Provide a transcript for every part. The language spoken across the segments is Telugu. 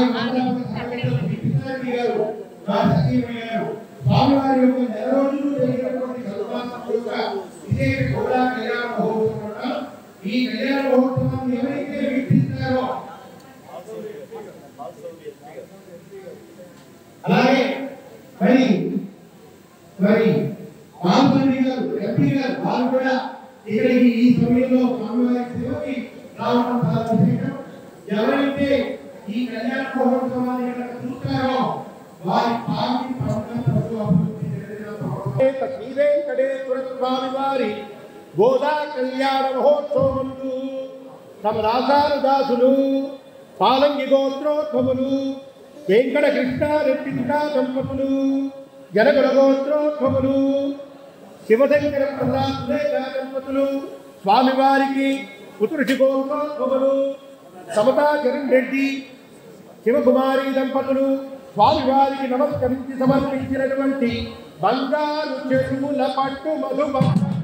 ఈ మండపం సర్వేశ్వర కృష్ణారెడ్డి గారు మా సతీమణి గారు స్వామివారి యొక్క నెల రోజులు జరిగినటువంటి సన్మానం యొక్క విశేష కూడా కళ్యాణ మహోత్సవం అంటాం. ఈ కళ్యాణ మహోత్సవాన్ని ఎవరైతే వీక్షిస్తారో అలాగే మరి మరి రామచంద్ర గారు ఎంపీ గారు వారు కూడా ఇక్కడికి ఈ సమయంలో స్వామివారి సేవకి రావడం చాలా విశేషం ఎవరైతే ఈ కళ్యాణ మహోత్సవాన్ని ఇక్కడ చూస్తారో వారి పార్టీ ప్రవర్తన పట్ల అభివృద్ధి చెందిన సంవత్సరం. శ్రీ వెంకటేశ్వర స్వామి వారి గోదా కళ్యాణ మహోత్సవములు తమ రాసాను దాసులు పాలంగి గోత్రోద్భవులు వెంకట కృష్ణారెడ్డి దంపతులు జనగుల గోత్రోద్భవులు శివశంకర ప్రసాద్ సురేఖ దంపతులు స్వామివారికి ఉతురుషి గోత్రోద్భవులు సమతా చరణ్ రెడ్డి శివకుమారి దంపతులు స్వామివారికి నమస్కరించి సమర్పించినటువంటి బంగారు చెరువుల పట్టు మధుబ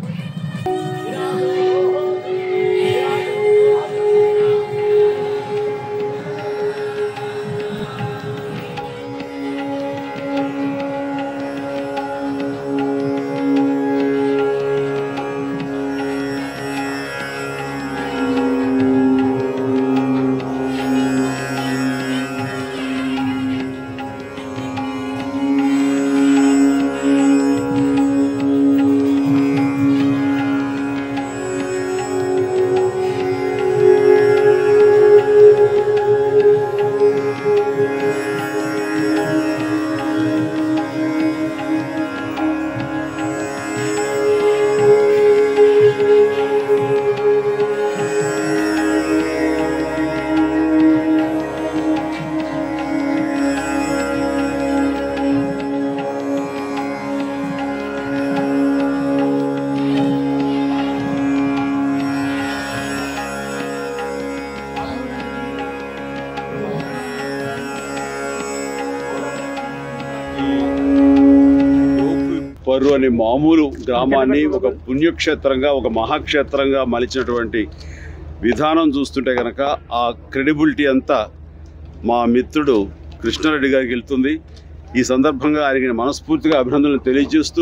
పర్రు అనే మామూలు గ్రామాన్ని ఒక పుణ్యక్షేత్రంగా ఒక మహాక్షేత్రంగా మలిచినటువంటి విధానం చూస్తుంటే కనుక ఆ క్రెడిబిలిటీ అంతా మా మిత్రుడు కృష్ణారెడ్డి గారికి వెళ్తుంది ఈ సందర్భంగా ఆయనకి మనస్ఫూర్తిగా అభినందనలు తెలియజేస్తూ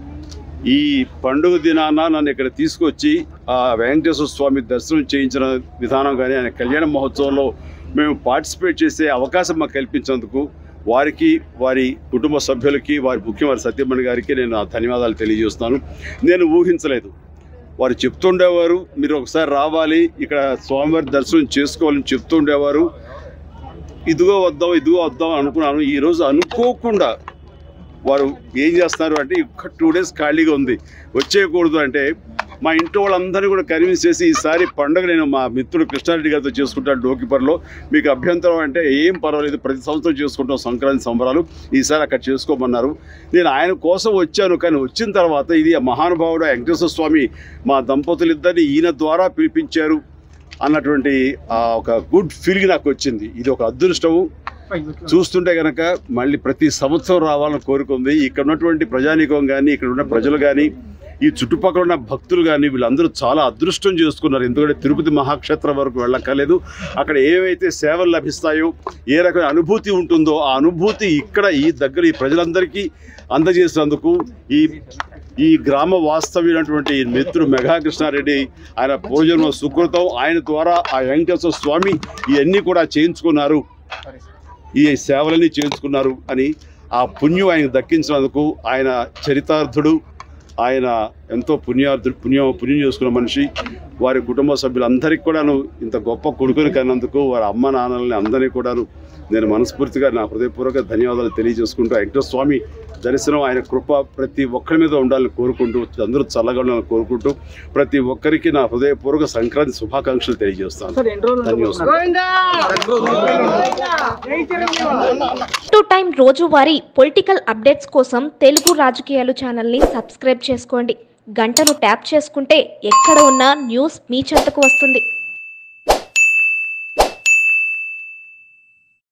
ఈ పండుగ దినాన నన్ను ఇక్కడ తీసుకొచ్చి ఆ వెంకటేశ్వర స్వామి దర్శనం చేయించిన విధానం కానీ ఆయన కళ్యాణ మహోత్సవంలో మేము పార్టిసిపేట్ చేసే అవకాశం మాకు కల్పించినందుకు వారికి వారి కుటుంబ సభ్యులకి వారి ముఖ్యమంత్రి సత్యమణి గారికి నేను నా ధన్యవాదాలు తెలియజేస్తున్నాను నేను ఊహించలేదు వారు చెప్తుండేవారు మీరు ఒకసారి రావాలి ఇక్కడ స్వామివారి దర్శనం చేసుకోవాలని చెప్తుండేవారు ఇదిగో వద్దాం ఇదిగో వద్దాం అనుకున్నాను ఈరోజు అనుకోకుండా వారు ఏం చేస్తున్నారు అంటే ఒక్క టూ డేస్ ఖాళీగా ఉంది వచ్చేయకూడదు అంటే మా ఇంట్లో వాళ్ళందరినీ కూడా కన్విన్స్ చేసి ఈసారి పండుగ నేను మా మిత్రుడు కృష్ణారెడ్డి గారితో చేసుకుంటాను డోకిపర్లో మీకు అభ్యంతరం అంటే ఏం పర్వాలేదు ప్రతి సంవత్సరం చేసుకుంటాం సంక్రాంతి సంబరాలు ఈసారి అక్కడ చేసుకోమన్నారు నేను ఆయన కోసం వచ్చాను కానీ వచ్చిన తర్వాత ఇది ఆ మహానుభావుడు వెంకటేశ్వర స్వామి మా దంపతులిద్దరిని ఈయన ద్వారా పిలిపించారు అన్నటువంటి ఆ ఒక గుడ్ ఫీలింగ్ నాకు వచ్చింది ఇది ఒక అదృష్టము చూస్తుంటే కనుక మళ్ళీ ప్రతి సంవత్సరం రావాలని కోరుకుంది ఇక్కడ ఉన్నటువంటి ప్రజానీకం కానీ ఇక్కడ ఉన్న ప్రజలు కానీ ఈ చుట్టుపక్కల ఉన్న భక్తులు కానీ వీళ్ళందరూ చాలా అదృష్టం చేసుకున్నారు ఎందుకంటే తిరుపతి మహాక్షేత్రం వరకు వెళ్ళక్కర్లేదు అక్కడ ఏవైతే సేవలు లభిస్తాయో ఏ రకమైన అనుభూతి ఉంటుందో ఆ అనుభూతి ఇక్కడ ఈ దగ్గర ఈ ప్రజలందరికీ అందజేసినందుకు ఈ ఈ గ్రామ వాస్తవ్యులైనటువంటి ఈ మిత్రుడు మెగా కృష్ణారెడ్డి ఆయన పూర్వజన్మ సుకృతం ఆయన ద్వారా ఆ వెంకటేశ్వర స్వామి ఇవన్నీ కూడా చేయించుకున్నారు ఈ సేవలన్నీ చేయించుకున్నారు అని ఆ పుణ్యం ఆయన దక్కించినందుకు ఆయన చరితార్థుడు ఆయన ఎంతో పుణ్యార్థుడు పుణ్యం పుణ్యం చేసుకున్న మనిషి వారి కుటుంబ సభ్యులందరికీ కూడాను ఇంత గొప్ప కొడుకుని కన్నందుకు వారి అమ్మ నాన్నల్ని అందరినీ కూడాను నేను మనస్ఫూర్తిగా నా హృదయపూర్వక ధన్యవాదాలు తెలియజేసుకుంటూ వెంకటేశ్వర స్వామి దర్శనం ఆయన కృప ప్రతి ఒక్కరి మీద ఉండాలని కోరుకుంటూ అందరూ చల్లగా ఉండాలని కోరుకుంటూ ప్రతి ఒక్కరికి నా హృదయపూర్వక సంక్రాంతి శుభాకాంక్షలు తెలియజేస్తాను ధన్యవాదాలు టు టైం రోజువారీ పొలిటికల్ అప్డేట్స్ కోసం తెలుగు రాజకీయాలు ఛానల్ని సబ్స్క్రైబ్ చేసుకోండి గంటను ట్యాప్ చేసుకుంటే ఎక్కడ ఉన్నా న్యూస్ మీ చెంతకు వస్తుంది